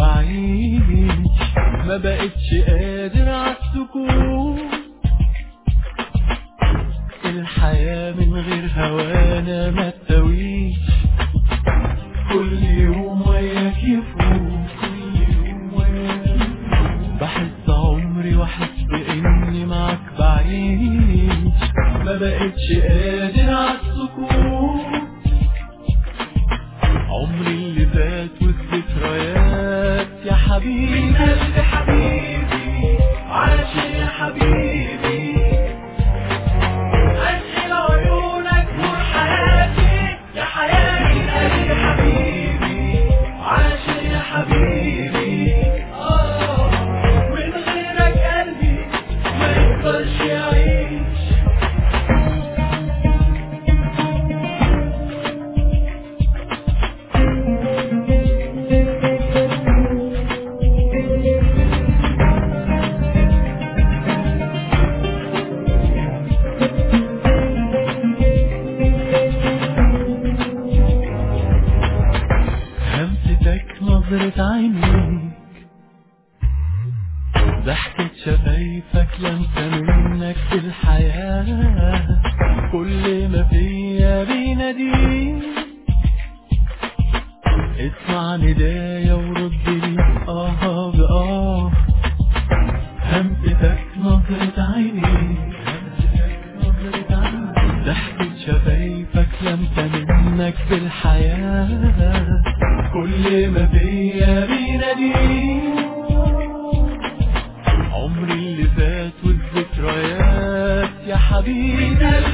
بعيش ما بقتش قادر عالسكوت الحياة من غير هوانا ما تساويش كل يوم وياك يفوت كل يوم وياك يفوت بحس عمري واحس اني معاك بعيش ما بقتش قادر عالسكوت عمري اللي فات والذكريات يا حبيبي قلبي حبيبي عاشق يا حبيبي أسئل عيونك نور حياتي يا حياتي قلبي حبيبي عاشق يا حبيبي آه من غيرك قلبي ما يقدرش يعيش همستك نظرة عينيك ضحكة شفايفك لمسة منك في الحياة كل ما فيا بيناديك اسمع ندايا ورد لي اه بآه همستك نظرة عينيك همستك نظرة عينيك ضحكة شفايفك لمسة منك في الحياة كل ما فيا بيناديك عمري اللي فات والذكريات يا حبيبي